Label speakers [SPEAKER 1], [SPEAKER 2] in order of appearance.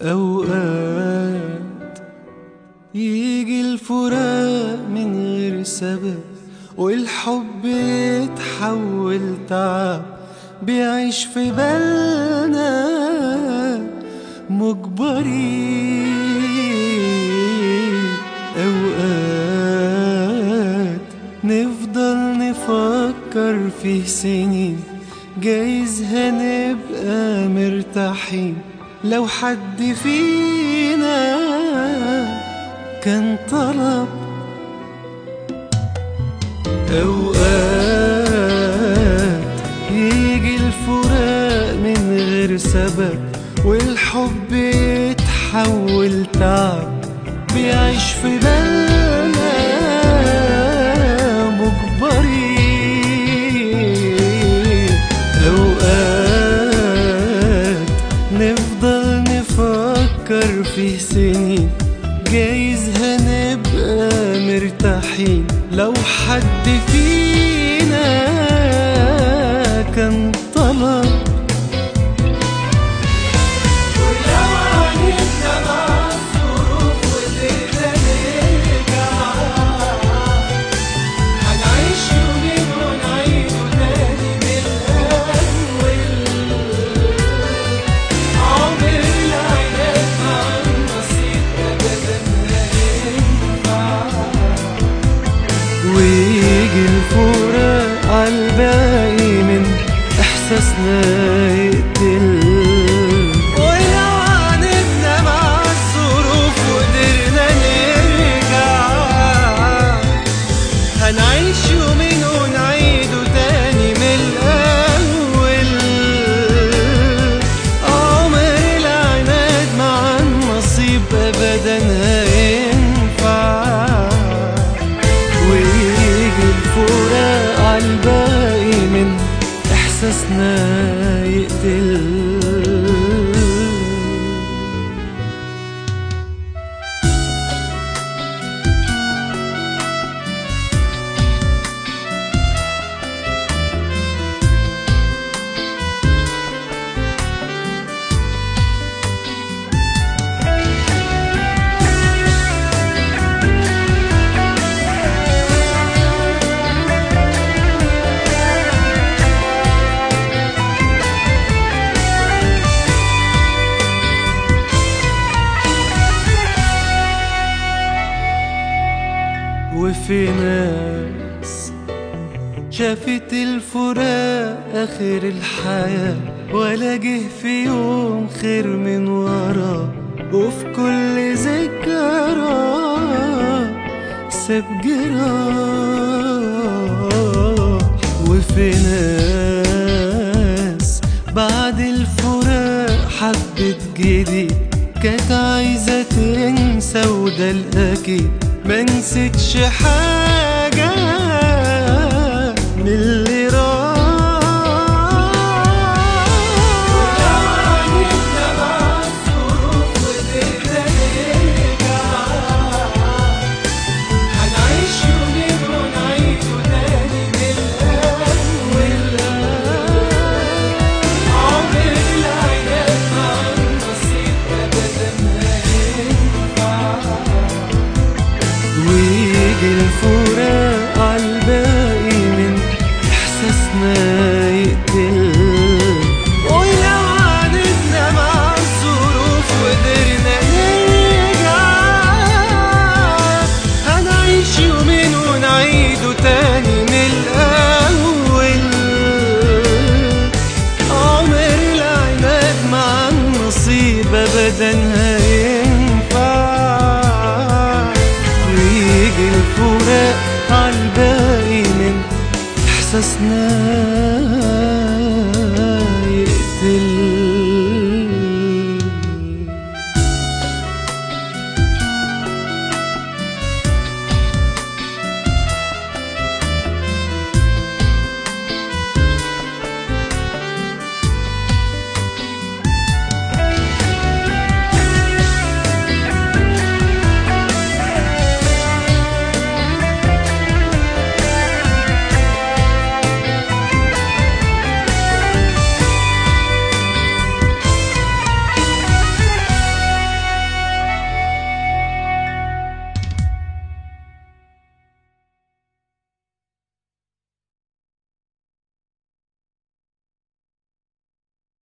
[SPEAKER 1] أوقات يجي الفراق من غير سبب والحب يتحول تعب بيعيش في بالنا مجبرين أوقات نفضل نفكر فيه سنين جايز هنبقى مرتاحين لو حد فينا كان طلب أوقات يجي الفراق من غير سبب والحب يتحول تعب بيعيش في بالنا مجبرين أوقات نفضل نفكر فيه سنين جايز هنبقى مرتاحين لو حد فينا كان طلب
[SPEAKER 2] ولو عانينا مع الظروف وقدرنا نرجع هنعيش يومين ونعيده تاني من الأول عمر العناد مع النصيب أبدا ما ينفع
[SPEAKER 1] ويجي الفراق عالباقي من احساسنا يقتل
[SPEAKER 2] ولو عانينا مع الظروف وقدرنا نرجع هنعيش يومين ونعيده تاني من الأول عمر العناد مع النصيب أبدا هينفع
[SPEAKER 1] ويجي الفراق عالباقي من احساسنا يقتل وفي ناس شافت الفراق آخر الحياة ولا جه في يوم خير من وراه وفي كل ذكرى ساب جراح وفي ناس بعد الفراق حبت جديد كانت عايزة تنسى وده الأكيد ما نسيتش حاجة من اللي راح
[SPEAKER 2] ولو عانينا مع الظروف وقدرنا نرجع هنعيش يومين ونعيده تاني من الأول عمر العناد مع النصيب أبدا ما ينفع
[SPEAKER 1] ويجي الفراق عالباقي من احساسنا يقتل
[SPEAKER 2] ولو عانينا مع الظروف وقدرنا نرجع هنعيش يومين ونعيده تاني من الأول عمر العناد مع النصيب أبدا هينفع
[SPEAKER 1] ويجي الفراق عالباقي من احساسنا